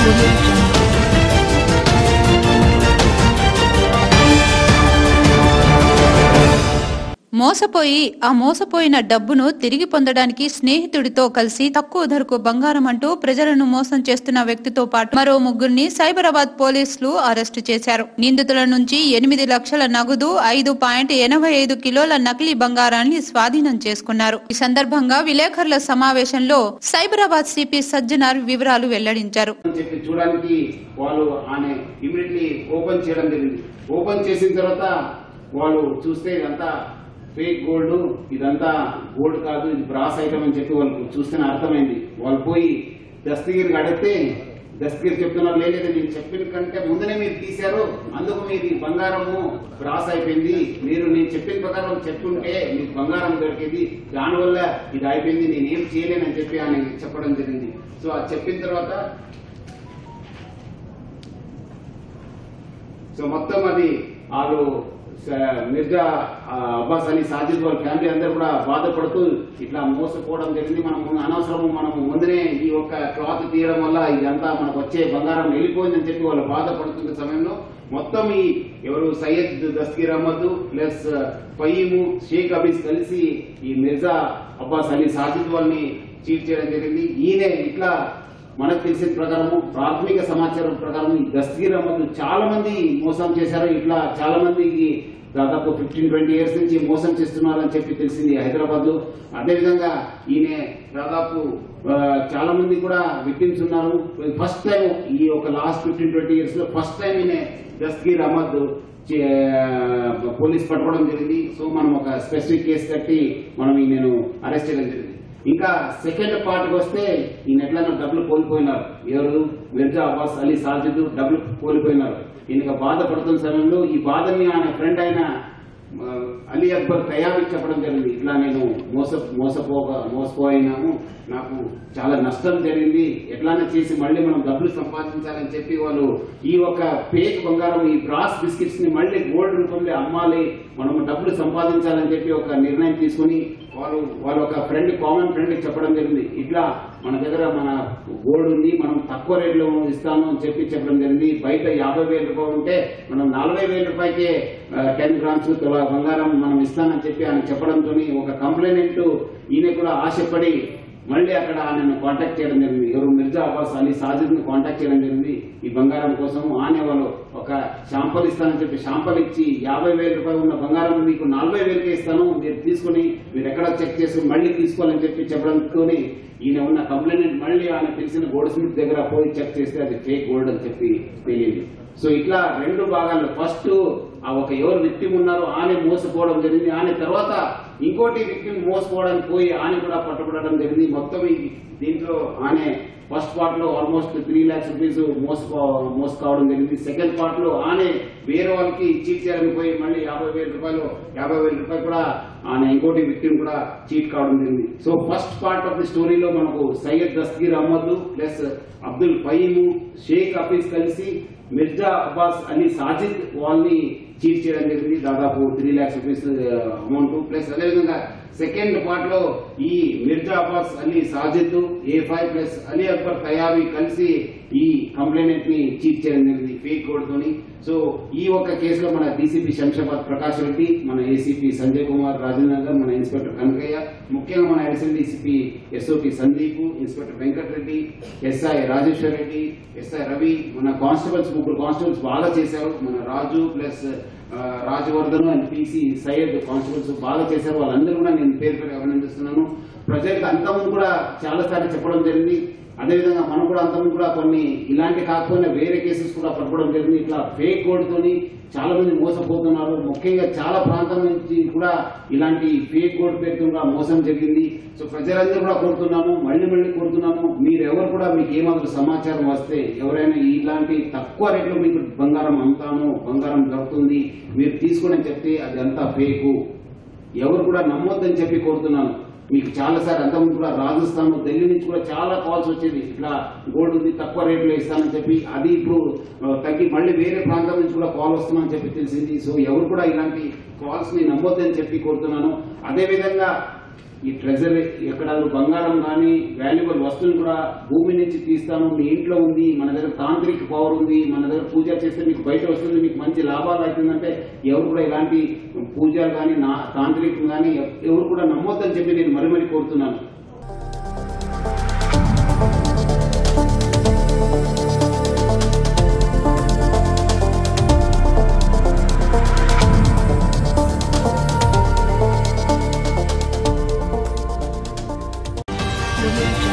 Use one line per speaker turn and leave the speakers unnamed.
Audio Jungle.
మోసపోయి ఆ మోసపోయిన డబ్బును తిరిగి పొందడానికి స్నేహితుడితో కలిసి తక్కువ ధరకు బంగారం అంటూ ప్రజలను మోసం చేస్తున్న వ్యక్తితో పాటు మరో ముగ్గురిని సైబరాబాద్ పోలీసులు అరెస్టు చేశారు నిందితుల నుంచి ఎనిమిది లక్షల నగదు ఐదు పాయింట్ ఎనభై ఐదు కిలోల నకిలీ బంగారాన్ని స్వాధీనం చేసుకున్నారు ఈ సందర్భంగా విలేకరుల సమావేశంలో సైబరాబాద్ సిపి సజ్జనార్ వివరాలు వెల్లడించారు
అని చెప్పి చూడడానికి వాళ్ళు ఆయన ఇమీడియట్లీ ఓపెన్ చేయడం జరిగింది ఓపెన్ చేసిన తర్వాత వాళ్ళు చూస్తే ఇదంతా ఫేక్ గోల్డ్ ఇదంతా గోల్డ్ కాదు ఇది బ్రాస్ ఐటమ్ అని చెప్పి వాళ్ళకు చూస్తేనే అర్థమైంది వాళ్ళు పోయి దస్తగిరికి అడిగితే దస్తగిరి చెప్తున్నారు లేదు నేను చెప్పిన కంటే ముందనే మీరు తీశారు అందుకు మీరు ఈ బంగారము బ్రాస్ అయిపోయింది మీరు నేను చెప్పిన ప్రకారం చెప్పుంటే మీకు బంగారం దొరికేది దానివల్ల ఇది అయిపోయింది నేను ఏం చేయలేనని చెప్పి ఆయన చెప్పడం జరిగింది సో అది చెప్పిన తర్వాత సో మొత్తం అది వాళ్ళు స- మిర్జా ఆ, అబ్బాస్ అలీ సాజిద్ వాళ్ళ ఫ్యామిలీ అందరూ కూడా బాధపడుతూ ఇట్లా మోసపోవడం జరిగింది మనం అనవసరం మనం ముందునే ఈ యొక్క క్లాత్ తీయడం వల్ల ఇదంతా మనకు వచ్చే బంగారం వెళ్ళిపోయిందని చెప్పి వాళ్ళు బాధపడుతున్న సమయంలో మొత్తం ఈ ఎవరు సయ్యద్ దస్తగీర్ అహ్మద్ ప్లస్ ఫయీము షేక్ అబీస్ కలిసి ఈ మిర్జా అబ్బాస్ అలీ సాజిద్ వాళ్ళని చీట్ చేయడం జరిగింది ఈయన ఇట్లా మనకు తెలిసిన ప్రకారము ప్రాథమిక సమాచారం ప్రకారం ఈ దస్తగీర్ అహ్మద్ చాలా మంది మోసం చేశారు ఇట్లా చాలా మందికి దాదాపు ఫిఫ్టీన్ ట్వంటీ ఇయర్స్ నుంచి మోసం చేస్తున్నారని చెప్పి తెలిసింది హైదరాబాద్ లో అదేవిధంగా ఈయన దాదాపు ఆ, చాలా మంది కూడా విక్టిమ్స్ ఉన్నారు ఫస్ట్ టైం ఈ ఒక లాస్ట్ ఫిఫ్టీన్ ట్వంటీ ఇయర్స్ లో ఫస్ట్ టైం ఈయన దస్తగీర్ అహ్మద్ చే- పోలీస్ పట్టుకోవడం జరిగింది సో మనం ఒక స్పెసిఫిక్ కేసు కట్టి మనం ఈయనను అరెస్ట్ చేయడం జరిగింది ఇంకా సెకండ్ పార్ట్ వస్తే ఈ నెట్లను డబ్బులు కోల్పోయినారు ఎవరు మిర్జా అబ్బాస్ అలీ సాజిద్ డబ్బులు కోల్పోయినారు ఈయనగా బాధపడుతున్న సమయంలో ఈ బాధని ఆయన ఫ్రెండ్ అయిన ఆ, అలీ అక్బర్ తయారీ చెప్పడం జరిగింది ఇట్లా నేను మోస మోసపోగా మోసపోయినాము నాకు చాలా నష్టం జరిగింది ఎట్లానే చేసి మళ్ళీ మనం డబ్బులు సంపాదించాలని చెప్పి వాళ్ళు ఈ ఒక పేక్ బంగారం ఈ బ్రాస్ బిస్కెట్స్ ని మళ్ళీ గోల్డ్ రూపంలో అమ్మాలి మనం డబ్బులు సంపాదించాలని చెప్పి ఒక నిర్ణయం తీసుకుని వాళ్ళు వాళ్ళ ఒక ఫ్రెండ్ కామన్ ఫ్రెండ్ చెప్పడం జరిగింది ఇట్లా మన దగ్గర మన గోల్డ్ ఉంది మనం తక్కువ రేట్లో ఇస్తాము అని చెప్పి చెప్పడం జరిగింది బయట యాభై వేల రూపాయలు ఉంటే మనం నలభై వేల రూపాయకే టెన్ గ్రామ్స్ తులా బంగారం మనం ఇస్తామని చెప్పి ఆయన చెప్పడంతో ఒక కంప్లైనెంట్ ఈయన కూడా ఆశపడి మళ్ళీ అక్కడ ఆయనను కాంటాక్ట్ చేయడం జరిగింది ఎవరు మిర్జా అబ్బాస్ అలీ సాజిద్ ని కాంటాక్ట్ చేయడం జరిగింది ఈ బంగారం కోసం ఆయన వాళ్ళు ఒక షాంపల్ ఇస్తానని చెప్పి షాంపల్ ఇచ్చి యాభై వేల రూపాయలు ఉన్న బంగారం మీకు నలభై వేలకే ఇస్తాను మీరు తీసుకుని మీరు ఎక్కడ చెక్ చేసి మళ్ళీ తీసుకోవాలని చెప్పి చెప్పడంతో ఈయన ఉన్న కంప్లైంట్ మళ్ళీ ఆయన తెలిసిన గోల్డ్ స్మిత్ దగ్గర పోయి చెక్ చేస్తే అది ఫేక్ గోల్డ్ అని చెప్పి తెలియదు సో ఇట్లా రెండు భాగాలు ఫస్ట్ ఆ ఒక ఎవరు విక్టిమ్ ఉన్నారో ఆయన మోసపోవడం జరిగింది ఆయన తర్వాత ఇంకోటి విక్టిమ్ మోసపోవడానికి పోయి ఆయన కూడా పట్టుబడడం జరిగింది మొత్తం ఈ దీంట్లో ఆయన ఫస్ట్ పార్ట్ లో ఆల్మోస్ట్ త్రీ లాక్స్ రూపీస్ మోసపో మోసపోవడం జరిగింది సెకండ్ పార్ట్ లో ఆయన వేరే వాళ్ళకి చీట్ చేయడానికి పోయి మళ్ళీ యాభై వేల రూపాయలు యాభై వేల రూపాయలు కూడా ఆయన ఇంకోటి విక్టిమ్ కూడా చీట్ కావడం జరిగింది so first part of the స్టోరీలో మనకు సయ్యద్ దస్తగీర్ అహ్మద్ ప్లస్ అబ్దుల్ ఫయీము షేక్ హఫీజ్ కలిసి మిర్జా అబ్బాస్ అలీ సాజిద్ వాళ్ళని చీట్ చేయడం జరిగింది దాదాపు three lakhs rupees amount plus అదేవిధంగా సెకండ్ పార్ట్ లో ఈ Mirza Abbas Ali Sajid A five plus Ali Akbar తయారీ కలిసి ఈ కంప్లైంట్ ని చీట్ చేయడం జరిగింది ఫేక్ కోడ్ తోని సో ఈ ఒక్క కేసులో మన డీసీపీ శంషాబాద్ ప్రకాష్ రెడ్డి మన ఏసీపీ సంజయ్ కుమార్ రాజేందర్ మన ఇన్స్పెక్టర్ కనకయ్య ముఖ్యంగా మన additional DCP SOP Sandeep inspector Venkat Reddy SI Rajeshwar Reddy SI Ravi మన కానిస్టేబుల్స్ ముగ్గురు కానిస్టేబుల్స్ బాగా చేశారు మన రాజు ప్లస్ ఆ, Rajavardhan and PC Syed constables బాగా చేశారు వాళ్ళందరూ కూడా నేను పేరు పేరు అభినందిస్తున్నాను ప్రజలకు అంతకుముందు కూడా చాలా సార్లు చెప్పడం జరిగింది అదేవిధంగా మనం కూడా అంతకుముందు కూడా కొన్ని ఇలాంటి కాకపోయినా వేరే కేసెస్ కూడా పట్టుకోవడం జరిగింది ఇట్లా ఫేక్ కోడ్తోని చాలా మంది మోసపోతున్నారు ముఖ్యంగా చాలా ప్రాంతం నుంచి కూడా ఇలాంటి ఫేక్ కోడ్ పేరుతో కూడా మోసం జరిగింది సో ప్రజలందరూ కూడా కోరుతున్నాము మళ్ళీ మళ్ళీ కోరుతున్నాము మీరు ఎవరు కూడా మీకు ఏమాత్రం సమాచారం వస్తే ఎవరైనా ఇలాంటి తక్కువ రేట్లో మీకు బంగారం అమ్ముతాను బంగారం దొరుకుతుంది మీరు తీసుకుని చెప్తే అది అంతా ఫేకు ఎవరు కూడా నమ్మొద్దని చెప్పి కోరుతున్నాను మీకు చాలా సార్ అంతకుముందు కూడా రాజస్థాన్ ఢిల్లీ నుంచి కూడా చాలా కాల్స్ వచ్చేది ఇట్లా గోల్డ్ ఉంది తక్కువ రేట్లో ఇస్తానని చెప్పి అది ఇప్పుడు ఆ, తగ్గి మళ్ళీ వేరే ప్రాంతం నుంచి కూడా కాల్ వస్తుందని చెప్పి తెలిసింది సో ఎవరు కూడా ఇలాంటి కాల్స్ ని నమ్మొద్దని చెప్పి కోరుతున్నాను అదే విధంగా ఈ ట్రెజరీ ఎక్కడ బంగారం కానీ వాల్యుబుల్ వస్తువులు కూడా భూమి నుంచి తీస్తాను మీ ఇంట్లో ఉంది మన దగ్గర తాంత్రిక పవర్ ఉంది మన దగ్గర పూజ చేస్తే మీకు బయట వస్తుంది మీకు మంచి లాభాలు అవుతుందంటే ఎవరు కూడా ఇలాంటి పూజలు కానీ నా తాంత్రికం కానీ ఎవరు కూడా నమ్మొద్దని చెప్పి నేను మరి మరి కోరుతున్నాను
Audio